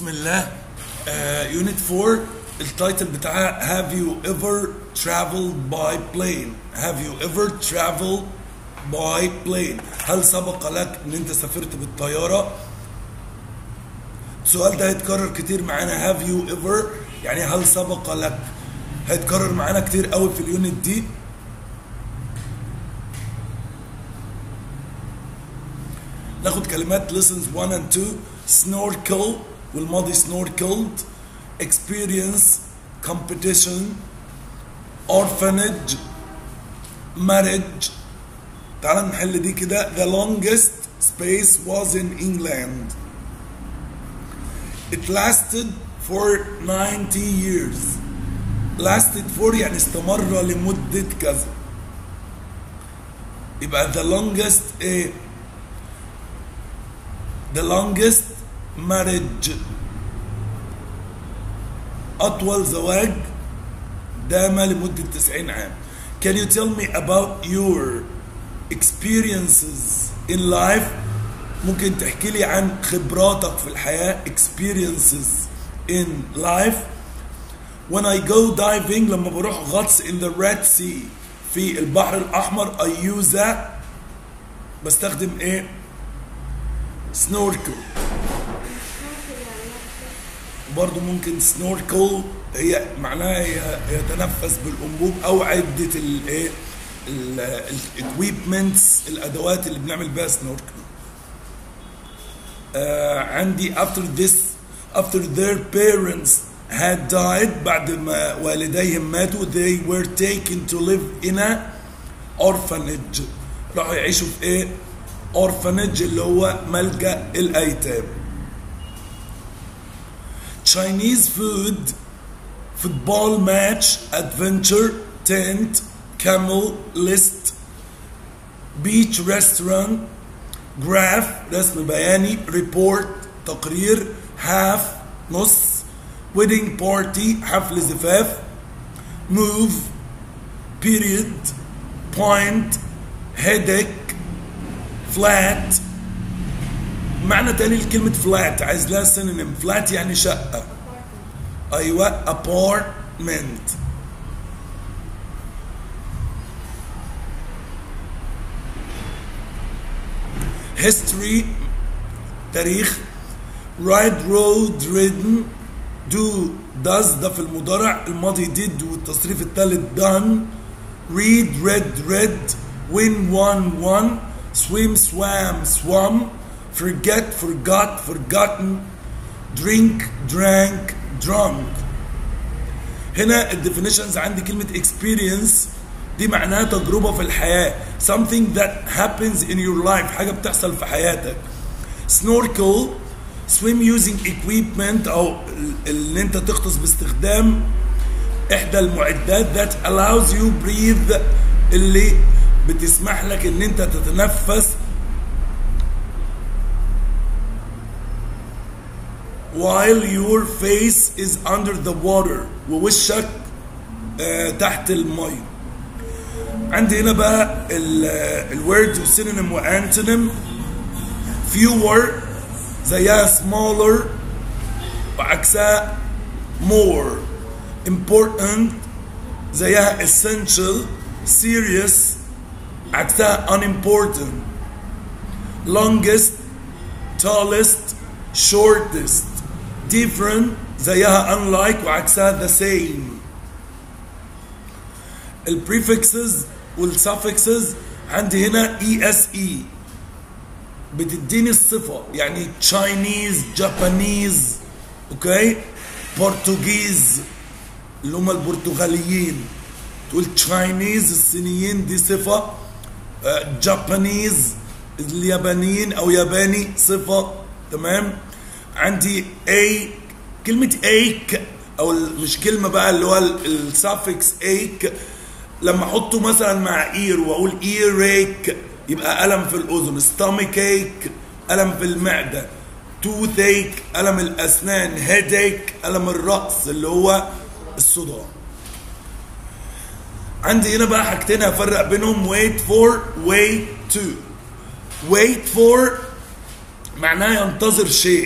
بسم الله يونت 4 التايتل بتاعها have you ever traveled by plane have you ever traveled by plane هل سبق لك ان انت سافرت بالطيارة السؤال ده هيتكرر كتير معانا have you ever يعني هل سبق لك هيتكرر معانا كتير قوي في اليونت دي ناخد كلمات lessons 1 and 2 snorkel والماضي snorkeled experience competition orphanage marriage تعال نحل دي كده the longest space was in England it lasted for 90 years lasted for يعني استمر لمدة كذا يبقى the longest ايه the longest marriage أطول زواج دام لمدة 90 عام Can you tell me about your experiences in life ممكن تحكي لي عن خبراتك في الحياة experiences in life when I go diving لما بروح غطس in the Red Sea في البحر الأحمر I use that بستخدم ايه سنوركل برضو ممكن سنوركل هي معناها هي يتنفس بالانبوب او عده الايه الاكويبمنتس الادوات اللي بنعمل بيها سنوركل آه عندي after this after their parents had died بعد ما والديهم ماتوا they were taken to live in a orphanage راحوا يعيشوا في ايه orphanage اللي هو ملجأ الأيتام Chinese food football match adventure tent camel list beach restaurant graph رسم بياني report تقرير half نص wedding party حفل زفاف move period point headache flat معنى تاني لكلمة فلات عايز لها سينونيم فلات يعني شقة أيوة apartment history تاريخ ride road ridden do does ده في المضارع الماضي did والتصريف الثالث done read read read win won won swim swam swam forget forgot forgotten drink drank drunk هنا الديفينيشنز عندي كلمة experience دي معناها تجربة في الحياة something that happens in your life حاجة بتحصل في حياتك snorkel swim using equipment أو اللي أنت تغطس باستخدام إحدى المعدات that allows you breathe اللي بتسمح لك ان انت تتنفس while your face is under the water ووشك آه تحت المي عندي هنا بقى الورد والسينونيم وانتونيم fewer زيها smaller وعكسها more important زيها essential serious عكسها unimportant longest tallest shortest different زيها unlike وعكسها the same البريفكسز والسفكسز عندي هنا اي اس اي بتديني الصفة يعني Chinese Japanese اوكي برتغيز اللي هم البرتغاليين تقول تشاينيز الصينيين دي صفة جابانيز اليابانيين او ياباني صفة تمام عندي اي كلمة ايك او مش كلمة بقى اللي هو السافكس ايك لما احطه مثلا مع اير واقول اير ايك يبقى الم في الاذن ستاميك ايك الم في المعدة توث ايك الم الاسنان هيد ايك الم الراس اللي هو الصداع عندي هنا بقى حاجتين هفرق بينهم wait for wait to wait for معناها ينتظر شيء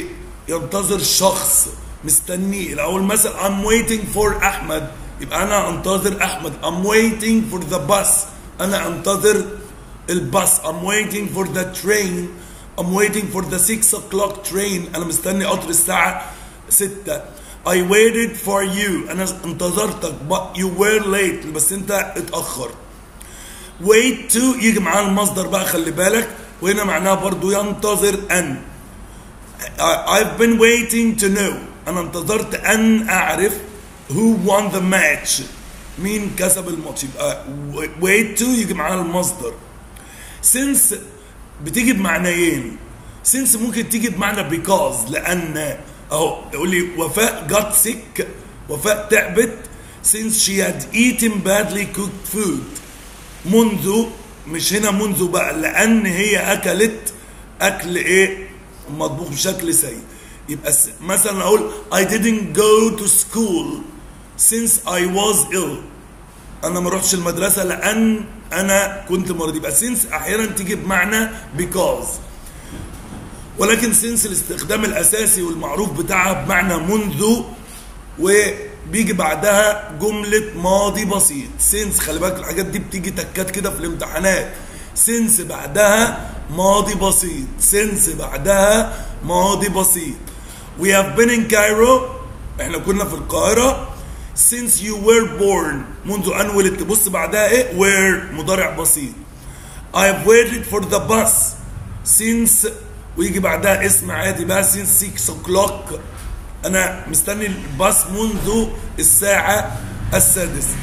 ينتظر شخص مستنيه الاول مثلا I'm waiting for احمد يبقى انا انتظر احمد I'm waiting for the bus انا انتظر الباص I'm waiting for the train I'm waiting for the 6 o'clock train انا مستني قطر الساعة 6 I waited for you انا انتظرتك but you were late بس انت اتأخر wait to يجي معاه المصدر بقى خلي بالك وهنا معناها برضو ينتظر ان I've been waiting to know انا انتظرت ان اعرف who won the match مين كسب الماتش يبقى wait to يجي معاها المصدر since بتيجي بمعنيين since ممكن تيجي بمعنى because لان اهو يقول لي وفاء got sick وفاء تعبت since she had eaten badly cooked food منذ مش هنا منذ بقى لان هي اكلت اكل ايه مطبوخ بشكل سيء يبقى مثلا اقول I didn't go to school since I was ill انا ما رحتش المدرسه لان انا كنت مريض يبقى since احيانا تيجي بمعنى because ولكن since الاستخدام الاساسي والمعروف بتاعها بمعنى منذ وبيجي بعدها جملة ماضي بسيط since خلي بالك الحاجات دي بتيجي تكات كده في الامتحانات since بعدها ماضي بسيط since بعدها ماضي بسيط we have been in Cairo احنا كنا في القاهرة since you were born منذ أن ولدت بص بعدها ايه were مضارع بسيط I have waited for the bus since ويجي بعدها اسم عادي بقى since 6 o'clock أنا مستني الباص منذ الساعة السادسة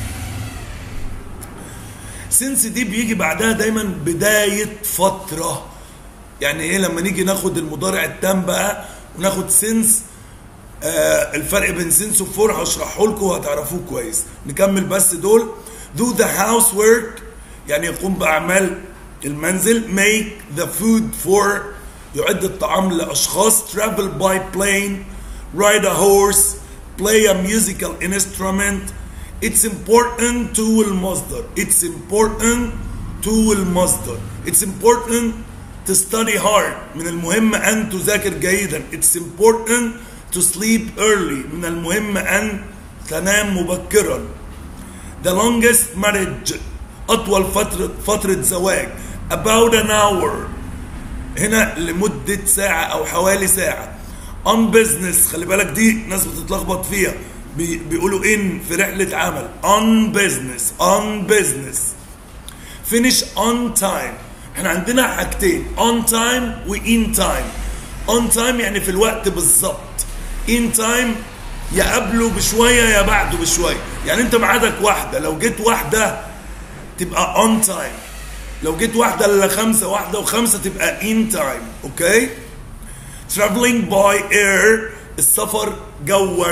since دي بيجي بعدها دايما بداية فترة يعني ايه لما نيجي ناخد المضارع التام بقى وناخد سنس آه الفرق بين سنس وفور هشرحه لكم وهتعرفوه كويس نكمل بس دول do the housework يعني يقوم بأعمال المنزل make the food for يعد الطعام لأشخاص travel by plane ride a horse play a musical instrument it's important to المصدر it's important to المصدر it's important to study hard من المهم أن تذاكر جيدا it's important to sleep early من المهم أن تنام مبكرا the longest marriage أطول فترة فترة زواج about an hour هنا لمدة ساعة أو حوالي ساعة on business خلي بالك دي ناس بتتلخبط فيها بي بيقولوا in في رحلة عمل on business on business finish on time احنا عندنا حاجتين on time و in time on time يعني في الوقت بالظبط in time يا قبله بشويه يا بعده بشويه يعني انت ميعادك واحده لو جيت واحده تبقى on time لو جيت واحده الا خمسه واحده وخمسه تبقى in time اوكي traveling by air السفر جوا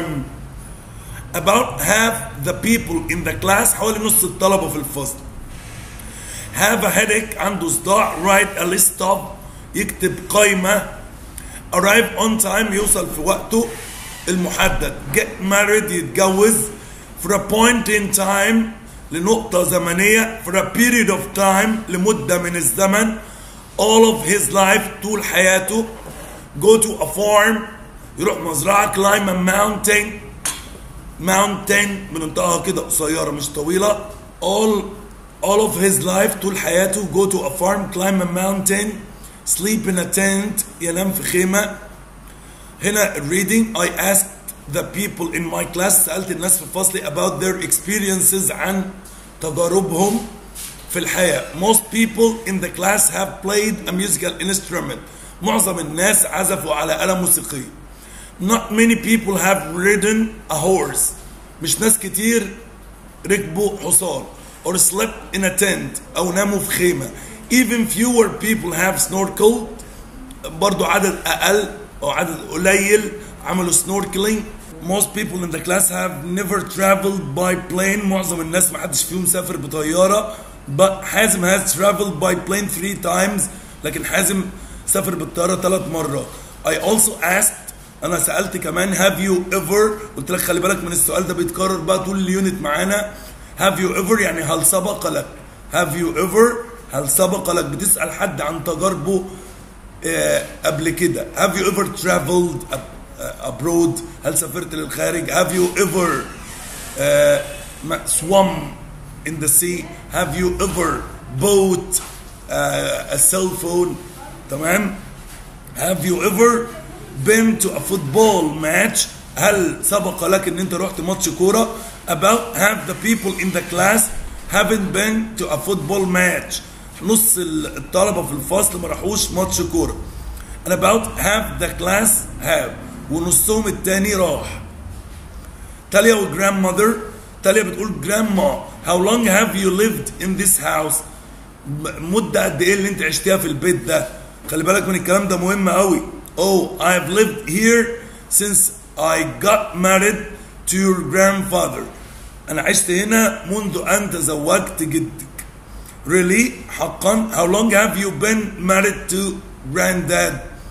about half the people in the class حوالي نص الطلبه في الفصل have a headache عنده صداع write a list of يكتب قائمة arrive on time يوصل في وقته المحدد get married يتجوز for a point in time لنقطة زمنية for a period of time لمدة من الزمن all of his life طول حياته go to a farm يروح مزرعة climb a mountain mountain بننطقها كده قصيرة مش طويلة all all of his life طول حياته go to a farm climb a mountain sleep in a tent ينام في خيمة هنا reading I asked the people in my class سألت الناس في فصلي about their experiences عن تجاربهم في الحياة most people in the class have played a musical instrument معظم الناس عزفوا على آلة موسيقية not many people have ridden a horse مش ناس كتير ركبوا حصان or slept in a tent أو ناموا في خيمة even fewer people have snorkeled برضو عدد أقل أو عدد قليل عملوا snorkeling most people in the class have never traveled by plane معظم الناس ما حدش فيهم سافر بطيارة but حازم has traveled by plane three times لكن حازم سافر بالطيارة ثلاث مرات I also asked أنا سألت كمان have you ever قلت لك خلي بالك من السؤال ده بيتكرر بقى طول اليونت معانا have you ever يعني هل سبق لك have you ever هل سبق لك بتسأل حد عن تجاربه آه، قبل كده have you ever traveled ab- uh, abroad هل سافرت للخارج have you ever uh, ma- swum in the sea have you ever bought uh, a cell phone تمام have you ever been to a football match هل سبق لك ان انت رحت ماتش كوره about half the people in the class haven't been to a football match نص ال- الطلبه في الفصل ما راحوش ماتش كوره and about half the class have ونصهم التاني راح تاليا وجراند تاليا بتقول grandma how long have you lived in this house م- مدة قد ايه اللي انت عشتيها في البيت ده خلي بالك من الكلام ده مهم قوي oh I've lived here since I got married to your grandfather انا عشت هنا منذ ان تزوجت جدك really حقا how long have you been married to granddad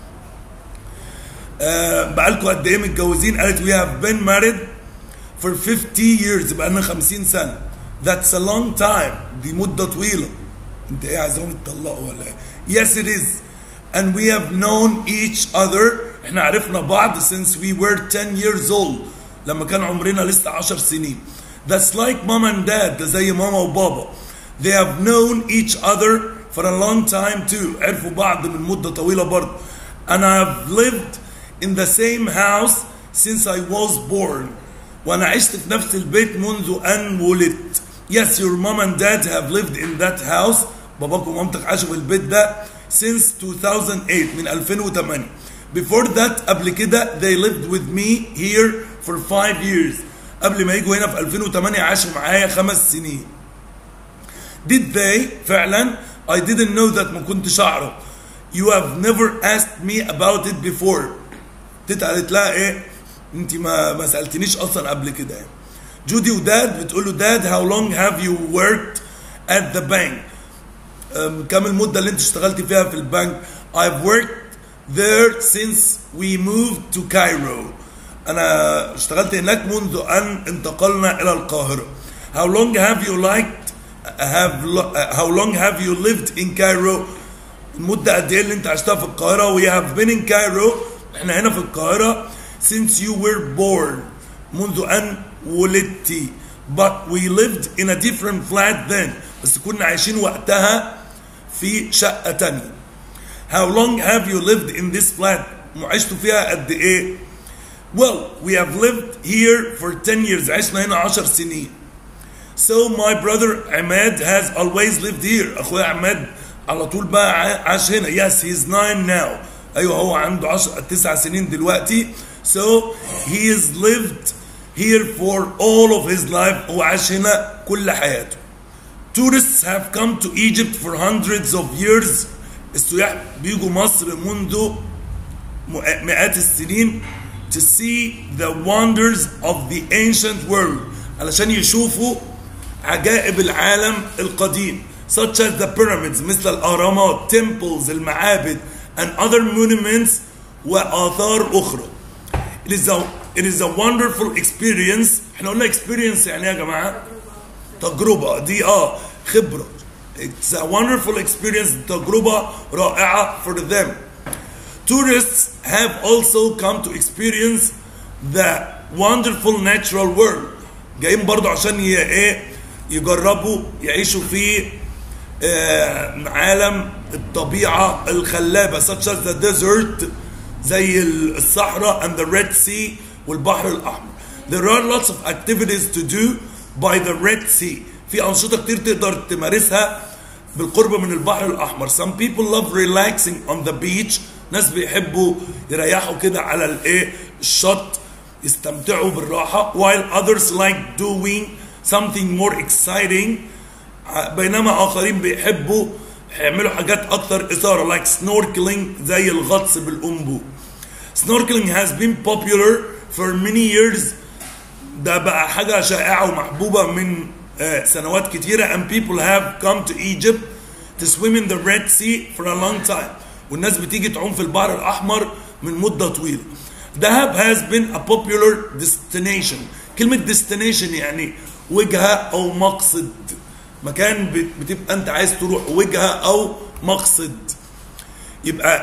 آه بقالكم قد ايه متجوزين قالت we have been married for 50 years بقالنا 50 سنة that's a long time دي مدة طويلة انت ايه عايزهم يتطلقوا ولا ايه yes it is and we have known each other احنا عرفنا بعض since we were 10 years old لما كان عمرنا لسه 10 سنين that's like mom and dad ده زي ماما وبابا they have known each other for a long time too عرفوا بعض من مدة طويلة برضه and I have lived in the same house since I was born وانا عشت في نفس البيت منذ ان ولدت yes your mom and dad have lived in that house باباك ومامتك عاشوا في البيت ده since 2008 من 2008 before that قبل كده they lived with me here for five years قبل ما يجوا هنا في 2008 عاشوا معايا خمس سنين did they فعلا I didn't know that ما كنتش اعرف you have never asked me about it before تيتا قالت لها ايه انت ما ما سالتنيش اصلا قبل كده يعني جودي وداد بتقول له داد how long have you worked at the bank أم، كم المده اللي انت اشتغلت فيها في البنك I've worked there since we moved to Cairo انا اشتغلت هناك منذ ان انتقلنا الى القاهره how long have you liked have lo- how long have you lived in Cairo المده قد ايه اللي انت عشتها في القاهره we have been in Cairo احنا هنا في القاهره since you were born منذ ان ولدتي but we lived in a different flat then بس كنا عايشين وقتها في شقه تانية how long have you lived in this flat عشتوا فيها قد ايه well we have lived here for 10 years عشنا هنا 10 سنين So my brother Ahmed has always lived here. أخويا عماد على طول بقى ع- عاش هنا. Yes, he's nine now. أيوه هو عنده عشر تسع سنين دلوقتي. So he has lived here for all of his life. هو عاش هنا كل حياته. Tourists have come to Egypt for hundreds of years. السياح بيجوا مصر منذ م- مئات السنين to see the wonders of the ancient world علشان يشوفوا عجائب العالم القديم such as the pyramids مثل الأهرامات temples المعابد and other monuments وآثار أخرى it is a, it is a wonderful experience احنا قلنا experience يعني ايه يا جماعة تجربة دي اه خبرة it's a wonderful experience تجربة رائعة for them Tourists have also come to experience the wonderful natural world. جايين برضو عشان ي- ايه يجربوا يعيشوا في آه، عالم الطبيعة الخلابة such as the desert زي الصحراء and the Red Sea والبحر الأحمر. There are lots of activities to do by the Red Sea. في أنشطة كتير تقدر تمارسها بالقرب من البحر الأحمر. Some people love relaxing on the beach. ناس بيحبوا يريحوا كده على الايه الشط يستمتعوا بالراحة while others like doing something more exciting بينما آخرين بيحبوا يعملوا حاجات أكتر إثارة like snorkeling زي الغطس بالأنبوب snorkeling has been popular for many years ده بقى حاجة شائعة ومحبوبة من آه، سنوات كتيرة and people have come to Egypt to swim in the Red Sea for a long time والناس بتيجي تعوم في البحر الأحمر من مدة طويلة دهب has been a popular destination كلمة destination يعني وجهة أو مقصد مكان بت- بتبقى أنت عايز تروح وجهة أو مقصد يبقى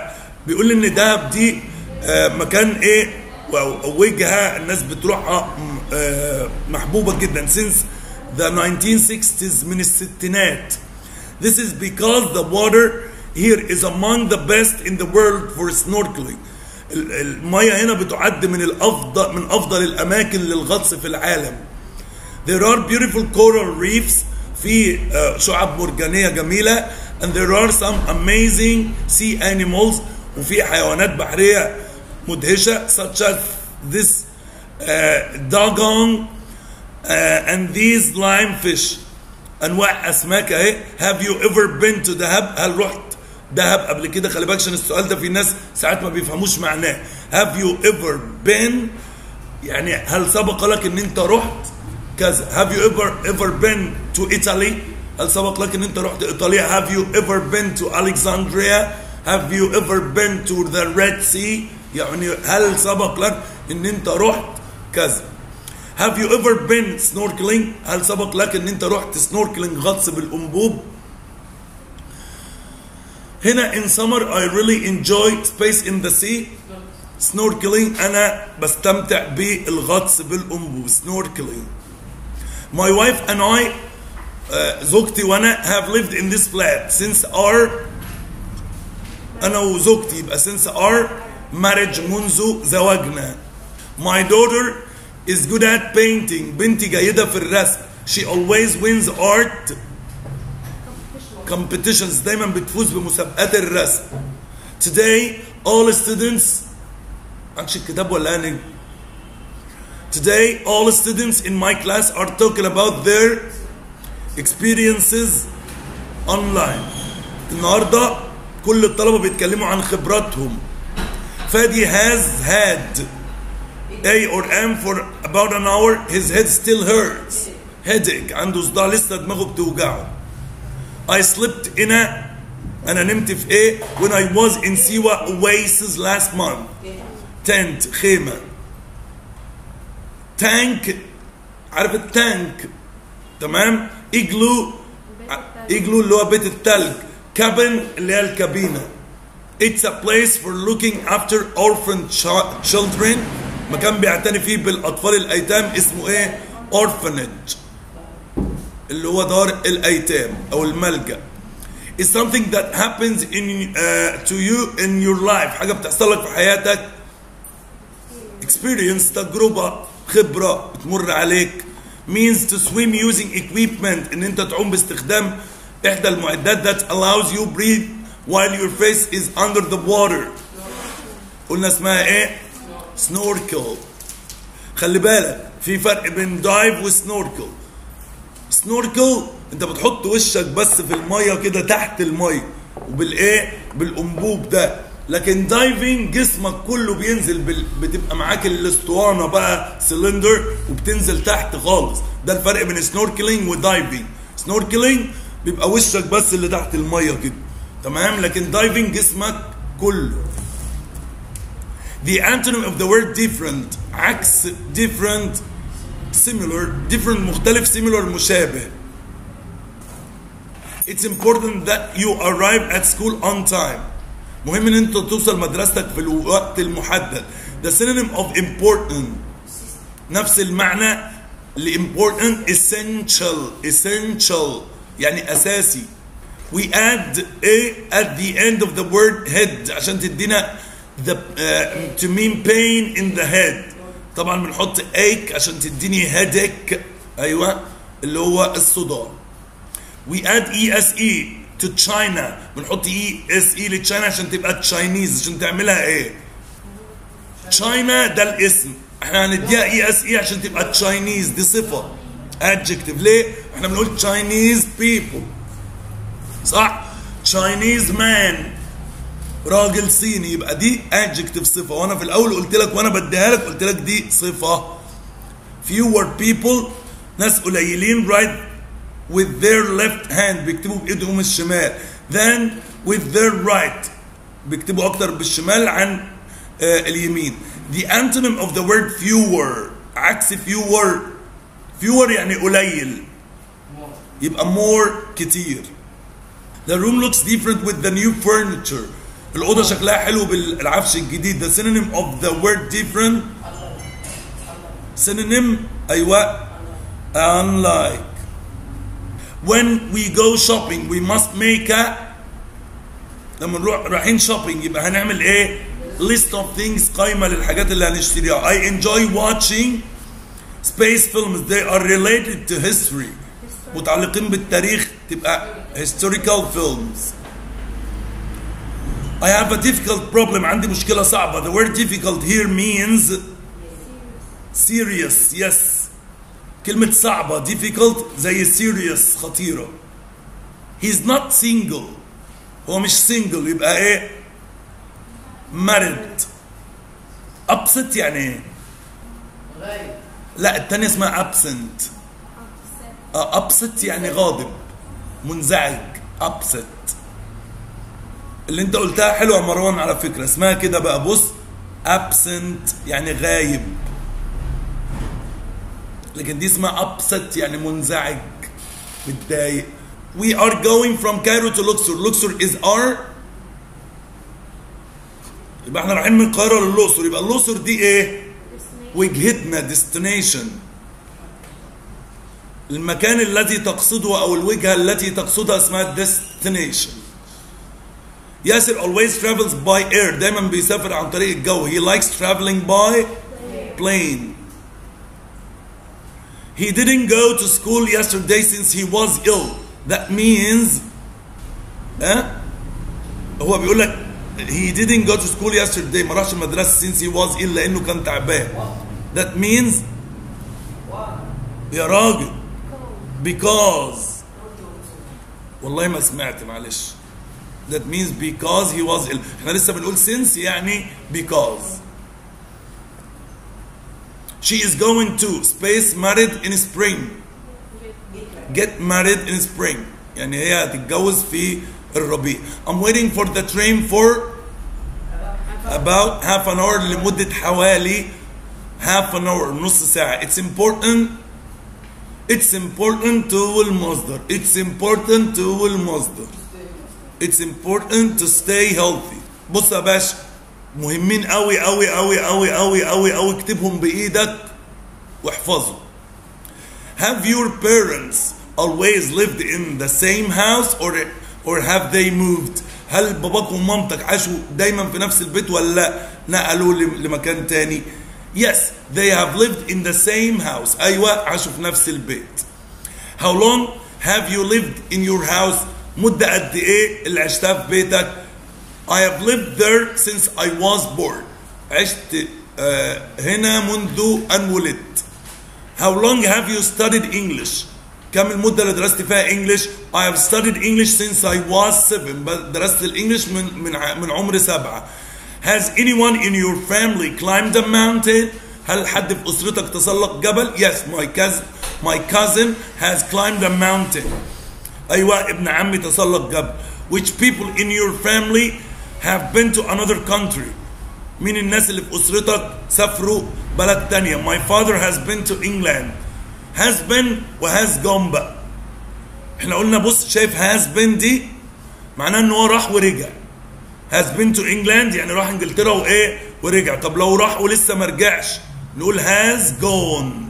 بيقول ان دهب دي آه، مكان ايه أو وجهه الناس بتروحها م- آه، محبوبه جدا since the 1960s من الستينات This is because the water here is among the best in the world for snorkeling. ال- المية هنا بتعد من الأفضل من أفضل الأماكن للغطس في العالم. There are beautiful coral reefs في آه، شعاب مرجانية جميلة and there are some amazing sea animals وفي حيوانات بحرية مدهشة such as this uh, dugong uh, and these limefish انواع اسماك اهي have you ever been to دهب هل رحت دهب قبل كده خلي بالك عشان السؤال ده في ناس ساعات ما بيفهموش معناه have you ever been يعني هل سبق لك ان انت رحت كذا have you ever ever been to Italy هل سبق لك ان انت رحت ايطاليا have you ever been to Alexandria have you ever been to the Red Sea يعني هل سبق لك ان انت رحت كذا Have you ever been snorkeling؟ هل سبق لك ان انت رحت سنوركلينج غطس بالانبوب؟ هنا in summer I really enjoy space in the sea snorkeling انا بستمتع بالغطس بالانبوب snorkeling My wife and I uh, زوجتي وانا have lived in this flat since our انا وزوجتي يبقى since our marriage منذ زواجنا My daughter is good at painting بنتي جيدة في الرسم she always wins art competitions دايما بتفوز بمسابقات الرسم today all students عندش الكتاب ولا انا today all students in my class are talking about their experiences online النهارده كل الطلبه بيتكلموا عن خبراتهم فادي has had A or M for about an hour his head still hurts headache عنده صداع لسه دماغه بتوجعه I slept in a أنا نمت في إيه when I was in Siwa Oasis last month tent خيمة تانك عارف التانك تمام ايجلو ايجلو اللي هو بيت التلج كابن اللي هي الكابينة It's a place for looking after orphan chi- children مكان بيعتني فيه بالأطفال الأيتام اسمه إيه؟ orphanage اللي هو دار الأيتام أو الملجأ It's something that happens in uh, to you in your life حاجة بتحصل لك في حياتك experience تجربة خبرة بتمر عليك means to swim using equipment ان انت تعوم باستخدام احدى المعدات that allows you breathe while your face is under the water قلنا اسمها ايه سنوركل خلي بالك في فرق بين دايف وسنوركل سنوركل انت بتحط وشك بس في الميه كده تحت الميه وبالايه بالانبوب ده لكن دايفنج جسمك كله بينزل بال... بتبقى معاك الاسطوانه بقى سلندر وبتنزل تحت خالص ده الفرق بين سنوركلينج ودايفنج سنوركلينج بيبقى وشك بس اللي تحت الميه كده تمام لكن دايفنج جسمك كله The antonym of the word different عكس different similar different مختلف similar مشابه It's important that you arrive at school on time مهم ان انت توصل مدرستك في الوقت المحدد The synonym of important نفس المعنى ل important essential essential يعني اساسي We add a at the end of the word head عشان تدينا the uh, to mean pain in the head طبعا بنحط ache عشان تديني headache ايوه اللي هو الصداع We add ESE to China بنحط ESE لتشاينا عشان تبقى تشاينيز عشان تعملها ايه؟ تشاينا ده الاسم احنا هنديها اي اس اي عشان تبقى تشاينيز دي صفة adjective ليه؟ احنا بنقول Chinese people صح؟ Chinese man راجل صيني يبقى دي adjective صفة وانا في الاول قلت لك وانا بديها لك قلت لك دي صفة fewer people ناس قليلين right with their left hand بيكتبوا بايدهم الشمال than with their right بيكتبوا اكتر بالشمال عن آه اليمين the antonym of the word fewer عكس fewer fewer يعني قليل يبقى more كتير the room looks different with the new furniture الأوضة شكلها حلو بالعفش الجديد the synonym of the word different synonym أيوة unlike when we go shopping we must make a لما نروح رايحين shopping يبقى هنعمل ايه list of things قائمة للحاجات اللي هنشتريها I enjoy watching space films they are related to history متعلقين بالتاريخ تبقى historical films I have a difficult problem عندي مشكلة صعبة the word difficult here means serious yes كلمة صعبة difficult زي serious خطيرة he's not single هو مش single يبقى ايه married upset يعني ايه غايب لا التانية اسمها absent اه upset يعني غاضب منزعج upset اللي انت قلتها حلوة يا مروان على فكرة اسمها كده بقى بص absent يعني غايب لكن دي اسمها upset يعني منزعج متضايق we are going from Cairo to Luxor Luxor is our يبقى احنا رايحين من القاهرة للأقصر يبقى الأقصر دي ايه وجهتنا destination المكان الذي تقصده او الوجهة التي تقصدها اسمها destination ياسر always travels by air دايما بيسافر عن طريق الجو he likes traveling by plane he didn't go to school yesterday since he was ill that means ها هو بيقول لك he didn't go to school yesterday ما راحش المدرسة since he was ill لأنه كان تعبان that means يا راجل because والله ما سمعت معلش that means because he was ill احنا لسه بنقول since يعني because she is going to space married in spring get married in spring يعني هي هتتجوز في الربيع I'm waiting for the train for about half an hour لمدة حوالي half an hour نص ساعة it's important it's important to المصدر it's important to المصدر it's important to stay healthy بص يا باشا مهمين قوي قوي قوي قوي قوي قوي قوي اكتبهم بايدك واحفظهم have your parents always lived in the same house or or have they moved هل باباك ومامتك عاشوا دايما في نفس البيت ولا نقلوا ل- لمكان تاني yes they have lived in the same house ايوه عاشوا في نفس البيت how long have you lived in your house مدة قد ايه اللي عشتها في بيتك I have lived there since I was born عشت آه، هنا منذ أن ولدت How long have you studied English كم المدة اللي درست فيها English I have studied English since I was seven ب- درست الإنجليش من من ع- من عمر سبعة Has anyone in your family climbed a mountain هل حد في أسرتك تسلق جبل Yes my cousin my cousin has climbed a mountain أيوة ابن عمي تسلق جبل Which people in your family have been to another country مين الناس اللي في أسرتك سافروا بلد تانية My father has been to England has been و has gone بقى احنا قلنا بص شايف has been دي معناه ان هو راح ورجع has been to England يعني راح انجلترا وايه ورجع طب لو راح ولسه ما رجعش نقول has gone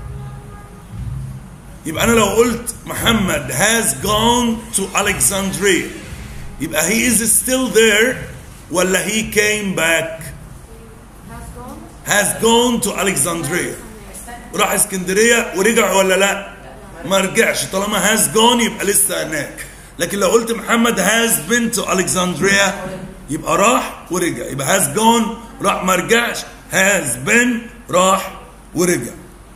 يبقى انا لو قلت محمد has gone to Alexandria يبقى he is still there ولا he came back Has gone. has gone to Alexandria راح اسكندريه ورجع ولا لا ما رجعش طالما has gone يبقى لسه هناك لكن لو قلت محمد has been to Alexandria يبقى راح ورجع يبقى has gone راح ما رجعش has been راح ورجع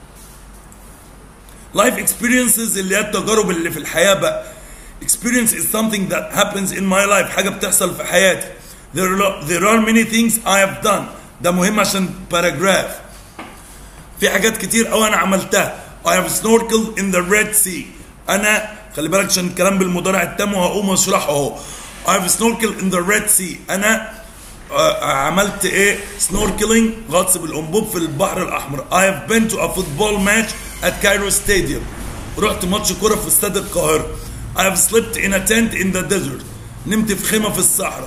life experiences اللي هي التجارب اللي في الحياة بقى experience is something that happens in my life حاجة بتحصل في حياتي there are, there are many things I have done ده مهم عشان paragraph في حاجات كتير قوي انا عملتها I have snorkeled in the Red Sea انا خلي بالك عشان الكلام بالمضارع التام وهقوم اشرحه اهو I have snorkeled in the Red Sea انا آه، عملت ايه snorkeling غطس بالانبوب في البحر الاحمر I have been to a football match at Cairo Stadium رحت ماتش كرة في استاد القاهرة I have slept in a tent in the desert نمت في خيمة في الصحراء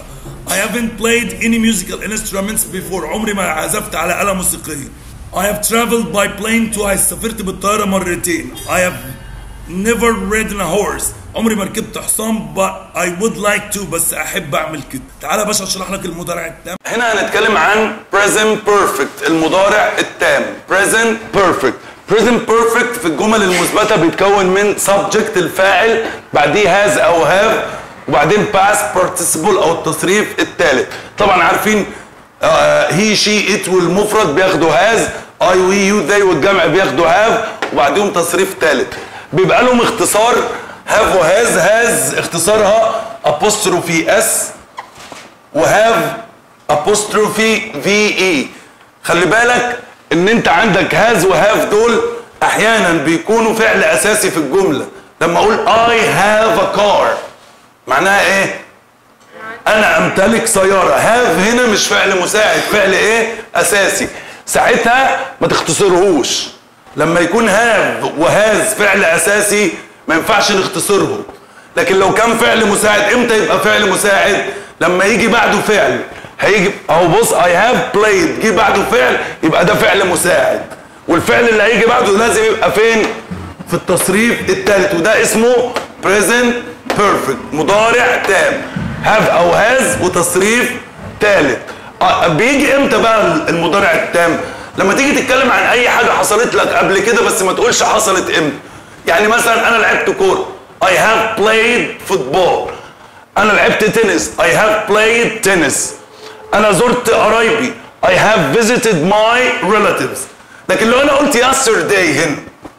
I haven't played any musical instruments before عمري ما عزفت على آلة موسيقية I have traveled by plane twice سافرت بالطيارة مرتين I have never ridden a horse عمري ما ركبت حصان but I would like to بس أحب أعمل كده تعالى يا باشا أشرح لك المضارع التام هنا هنتكلم عن present perfect المضارع التام present perfect present perfect في الجمل المثبتة بيتكون من subject الفاعل بعديه has أو have وبعدين past participle أو التصريف الثالث طبعا عارفين آه، he she it والمفرد بياخدوا has I we you they والجمع بياخدوا have وبعديهم تصريف ثالث بيبقى لهم اختصار have وهاز has اختصارها apostrophe s وهاف apostrophe في اي خلي بالك ان انت عندك هاز وهاف دول احيانا بيكونوا فعل اساسي في الجمله لما اقول I have a car معناها ايه انا امتلك سياره هاف هنا مش فعل مساعد فعل ايه اساسي ساعتها ما تختصرهوش لما يكون هاف وهاز فعل اساسي ما ينفعش نختصرهم لكن لو كان فعل مساعد امتى يبقى فعل مساعد لما يجي بعده فعل هيجي اهو بص I have played جه بعده فعل يبقى ده فعل مساعد والفعل اللي هيجي بعده لازم يبقى فين في التصريف الثالث وده اسمه present perfect مضارع تام have او has وتصريف ثالث آه، بيجي امتى بقى المضارع التام لما تيجي تتكلم عن اي حاجه حصلت لك قبل كده بس ما تقولش حصلت امتى يعني مثلا انا لعبت كوره I have played football انا لعبت تنس I have played tennis انا زرت قرايبي I have visited my relatives لكن لو انا قلت yesterday هنا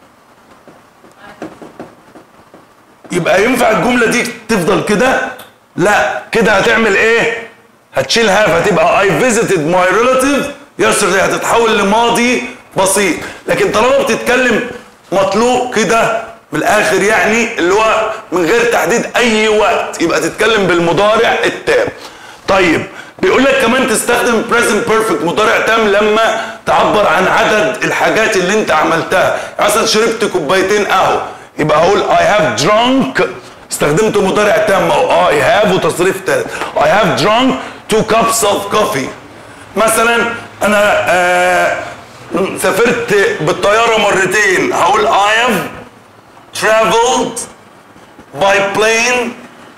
يبقى ينفع الجملة دي تفضل كده لا كده هتعمل ايه هتشيل هاف هتبقى I visited my relative yesterday هتتحول لماضي بسيط لكن طالما بتتكلم مطلوق كده من الاخر يعني اللي هو من غير تحديد اي وقت يبقى تتكلم بالمضارع التام طيب بيقول لك كمان تستخدم present perfect مضارع تام لما تعبر عن عدد الحاجات اللي انت عملتها يعني مثلا شربت كوبايتين قهوه يبقى هقول I have drunk استخدمت مضارع تام او I have وتصريف ثالث I have drunk two cups of coffee مثلا انا آه سافرت بالطياره مرتين هقول I have traveled by plane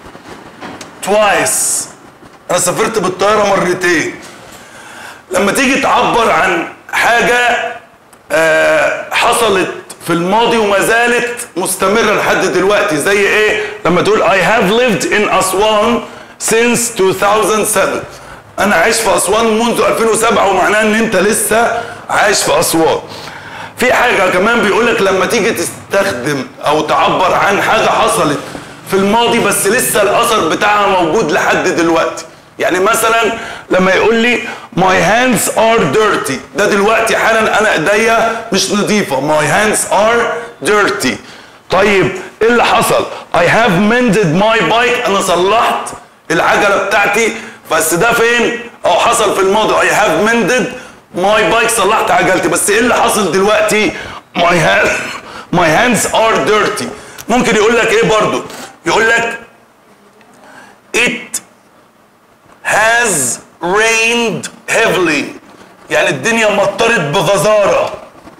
twice انا سافرت بالطياره مرتين لما تيجي تعبر عن حاجه آه حصلت في الماضي وما زالت مستمره لحد دلوقتي زي ايه لما تقول I have lived in أسوان since 2007 انا عايش في أسوان منذ 2007 ومعناه ان انت لسه عايش في أسوان في حاجه كمان بيقول لك لما تيجي تستخدم او تعبر عن حاجه حصلت في الماضي بس لسه الاثر بتاعها موجود لحد دلوقتي يعني مثلا لما يقول لي my hands are dirty ده دلوقتي حالا انا ايديا مش نظيفه my hands are dirty طيب ايه اللي حصل I have mended my bike انا صلحت العجله بتاعتي بس ده فين او حصل في الماضي I have mended my bike صلحت عجلتي بس ايه اللي حصل دلوقتي my hands my hands are dirty ممكن يقول لك ايه برضو يقول لك it has rained heavily يعني الدنيا مطرت بغزارة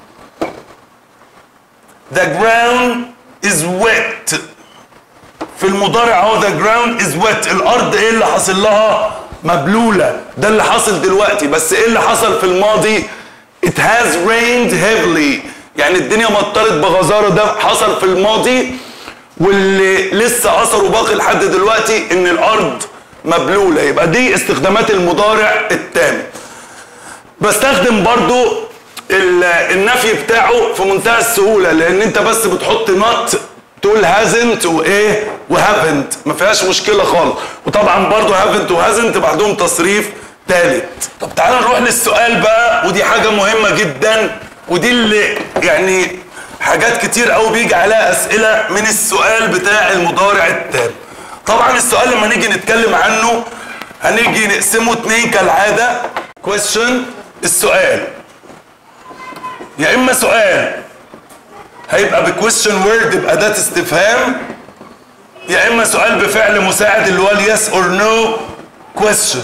the ground is wet في المضارع اهو the ground is wet الارض ايه اللي حصل لها مبلولة ده اللي حصل دلوقتي بس ايه اللي حصل في الماضي it has rained heavily يعني الدنيا مطرت بغزارة ده حصل في الماضي واللي لسه اثره باقي لحد دلوقتي ان الارض مبلولة يبقى دي استخدامات المضارع التام بستخدم برضو ال- النفي بتاعه في منتهى السهولة لان انت بس بتحط not تقول hasn't وايه وهافنت ما فيهاش مشكلة خالص وطبعا برضو haven't وهازنت بعدهم تصريف ثالث طب تعالى نروح للسؤال بقى ودي حاجة مهمة جدا ودي اللي يعني حاجات كتير قوي بيجي عليها اسئلة من السؤال بتاع المضارع التام طبعا السؤال لما نيجي نتكلم عنه هنيجي نقسمه اتنين كالعادة question السؤال يا اما سؤال هيبقى بكويشن وورد بأداة استفهام يا اما سؤال بفعل مساعد اللي هو اليس اور نو question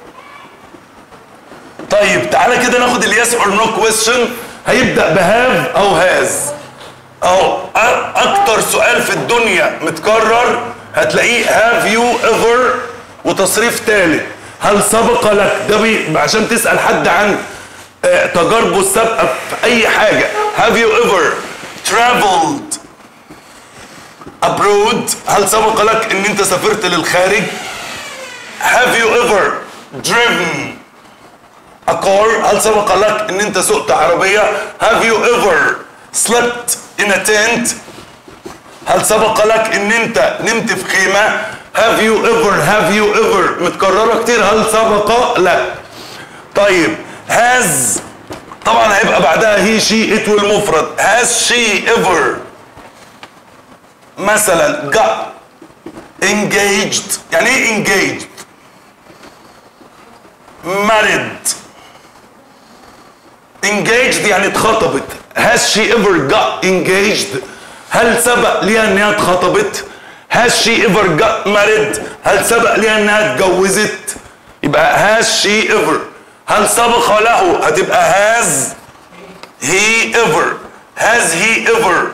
طيب تعالى كده ناخد اليس اور نو كويستشن هيبدا بهاف او هاز اهو أ- اكتر سؤال في الدنيا متكرر هتلاقيه هاف يو ايفر وتصريف ثالث هل سبق لك ده بي عشان تسال حد عن آه، تجاربه السابقه في اي حاجه هاف يو ايفر traveled abroad هل سبق لك ان انت سافرت للخارج have you ever driven a car هل سبق لك ان انت سقت عربية have you ever slept in a tent هل سبق لك ان انت نمت في خيمة have you ever have you ever متكررة كتير هل سبق لا طيب has طبعا هيبقى بعدها هي شي ات والمفرد has she ever مثلا got engaged يعني ايه engaged married engaged يعني اتخطبت has she ever got engaged هل سبق ليها انها اتخطبت has she ever got married هل سبق ليها انها اتجوزت يبقى has she ever هل سبق له هتبقى has he ever has he ever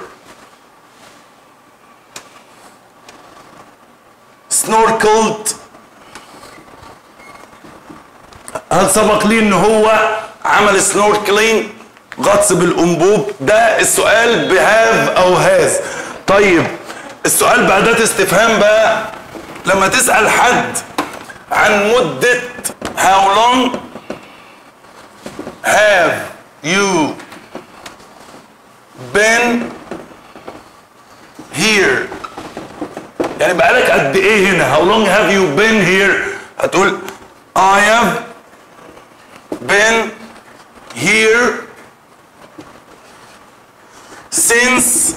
snorkeled هل سبق لي ان هو عمل سنوركلينج غطس بالانبوب ده السؤال بهاف او هاز طيب السؤال بأداة استفهام بقى لما تسأل حد عن مدة how long have you been here يعني بقالك قد ايه هنا how long have you been here هتقول I have been here since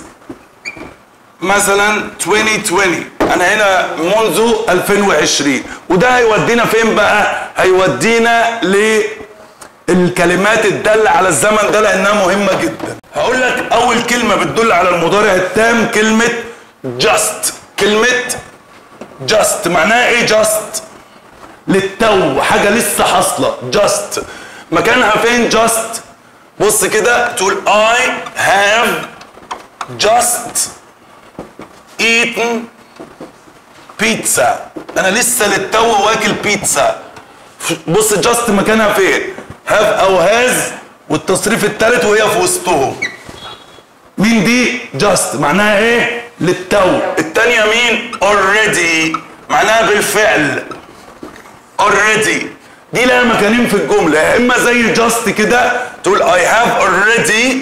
مثلا 2020 انا هنا منذ 2020 وده هيودينا فين بقى هيودينا للكلمات الدالة على الزمن ده لانها مهمة جدا هقول لك اول كلمة بتدل على المضارع التام كلمة just كلمة just معناها ايه just للتو حاجة لسه حاصلة just مكانها فين just بص كده تقول I have just eaten pizza انا لسه للتو واكل بيتزا بص just مكانها فين have او has والتصريف الثالث وهي في وسطهم مين دي just معناها ايه للتو التانية مين already معناها بالفعل already دي لها مكانين في الجملة يا اما زي just كده تقول I have already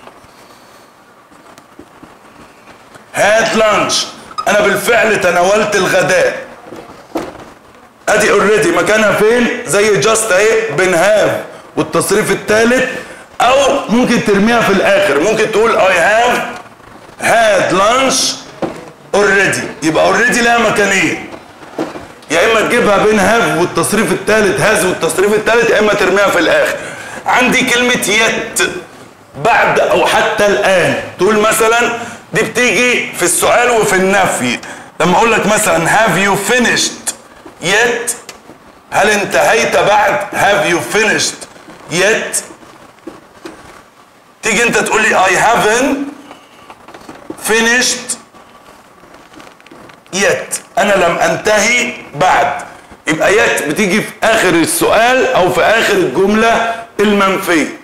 had lunch انا بالفعل تناولت الغداء ادي اوريدي مكانها فين زي جاست اهي بن هاف والتصريف الثالث او ممكن ترميها في الاخر ممكن تقول I have had lunch already يبقى اوريدي لها مكانين يا اما تجيبها بين هاف والتصريف الثالث هاز والتصريف الثالث يا اما ترميها في الاخر عندي كلمة يت بعد او حتى الان تقول مثلا دي بتيجي في السؤال وفي النفي لما اقول لك مثلا have you finished yet هل انتهيت بعد have you finished yet تيجي انت تقول لي I haven't finished yet انا لم انتهي بعد يبقى yet بتيجي في اخر السؤال او في اخر الجملة المنفية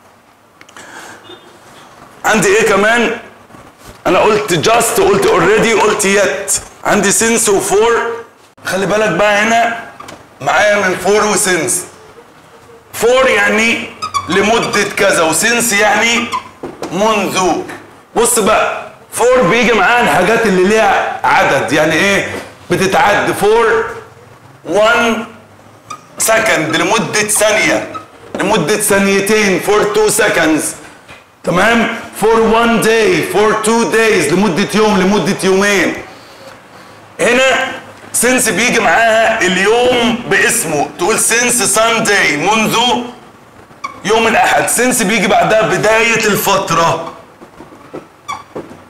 عندي ايه كمان انا قلت just قلت already قلت yet عندي since و for خلي بالك بقى هنا معايا من for و since for يعني لمدة كذا و since يعني منذ بص بقى for بيجي معاها الحاجات اللي ليها عدد يعني ايه بتتعد for one second لمدة ثانية لمدة ثانيتين for two seconds تمام for one day for two days لمدة يوم لمدة يومين هنا since بيجي معاها اليوم باسمه تقول since Sunday منذ يوم الأحد since بيجي بعدها بداية الفترة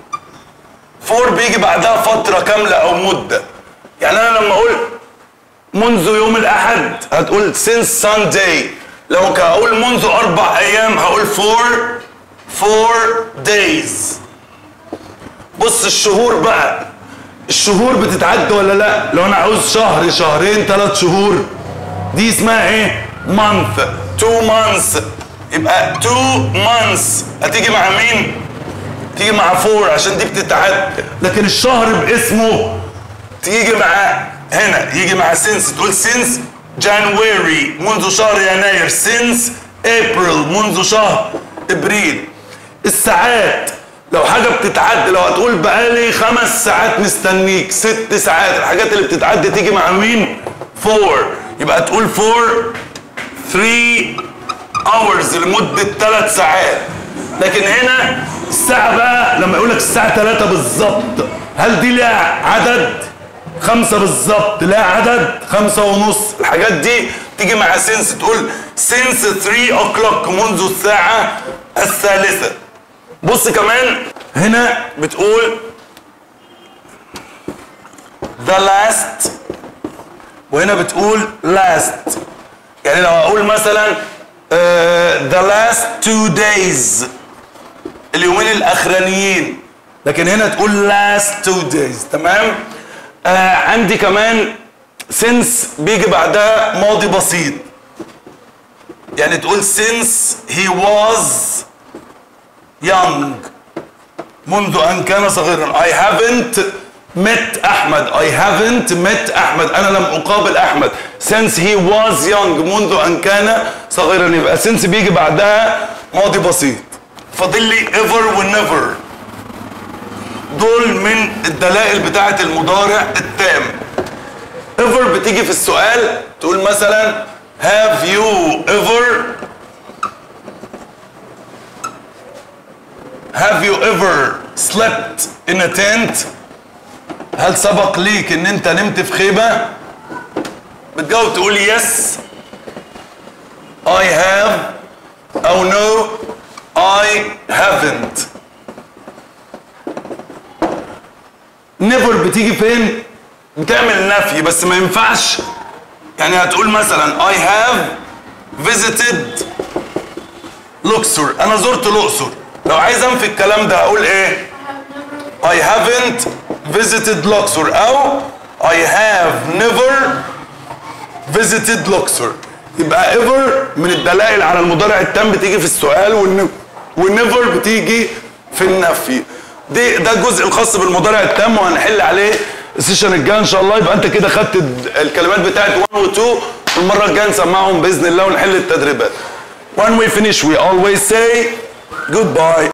for بيجي بعدها فترة كاملة أو مدة يعني أنا لما أقول منذ يوم الاحد هتقول since Sunday لو هقول منذ اربع ايام هقول for four days بص الشهور بقى الشهور بتتعد ولا لا لو انا عاوز شهر شهرين ثلاث شهور دي اسمها ايه month two months يبقى two months هتيجي مع مين تيجي مع فور عشان دي بتتعد لكن الشهر باسمه تيجي مع هنا يجي مع سينس تقول سينس جانواري منذ شهر يناير سينس ابريل منذ شهر ابريل الساعات لو حاجه بتتعد لو هتقول بقالي خمس ساعات مستنيك ست ساعات الحاجات اللي بتتعد تيجي مع مين فور يبقى تقول فور 3 hours لمده ثلاث ساعات لكن هنا الساعه بقى لما يقول لك الساعه 3 بالظبط هل دي لها عدد خمسة بالظبط لا عدد خمسة ونص الحاجات دي تيجي مع سينس تقول سينس 3 o'clock منذ الساعة الثالثة بص كمان هنا بتقول the last وهنا بتقول last يعني لو اقول مثلا uh, the last two days اليومين الاخرانيين لكن هنا تقول last two days تمام آه عندي كمان since بيجي بعدها ماضي بسيط يعني تقول since he was young منذ أن كان صغيرا I haven't met أحمد I haven't met أحمد أنا لم أقابل أحمد since he was young منذ أن كان صغيرا يبقى since بيجي بعدها ماضي بسيط فاضل لي ever و never دول من الدلائل بتاعة المضارع التام ever بتيجي في السؤال تقول مثلا have you ever have you ever slept in a tent هل سبق ليك ان انت نمت في خيمة بتجاوب تقول yes I have او no I haven't never بتيجي فين بتعمل نفي بس ما ينفعش يعني هتقول مثلا I have visited لوكسور انا زرت الاقصر لو عايز انفي الكلام ده اقول ايه I haven't visited Luxor او I have never visited Luxor يبقى ever من الدلائل على المضارع التام بتيجي في السؤال والن- والنيفر بتيجي في النفي دي ده الجزء الخاص بالمضارع التام وهنحل عليه السيشن الجاي ان شاء الله يبقى انت كده خدت الد- الكلمات بتاعت 1 و 2 والمره الجايه نسمعهم باذن الله ونحل التدريبات. When we finish we always say goodbye.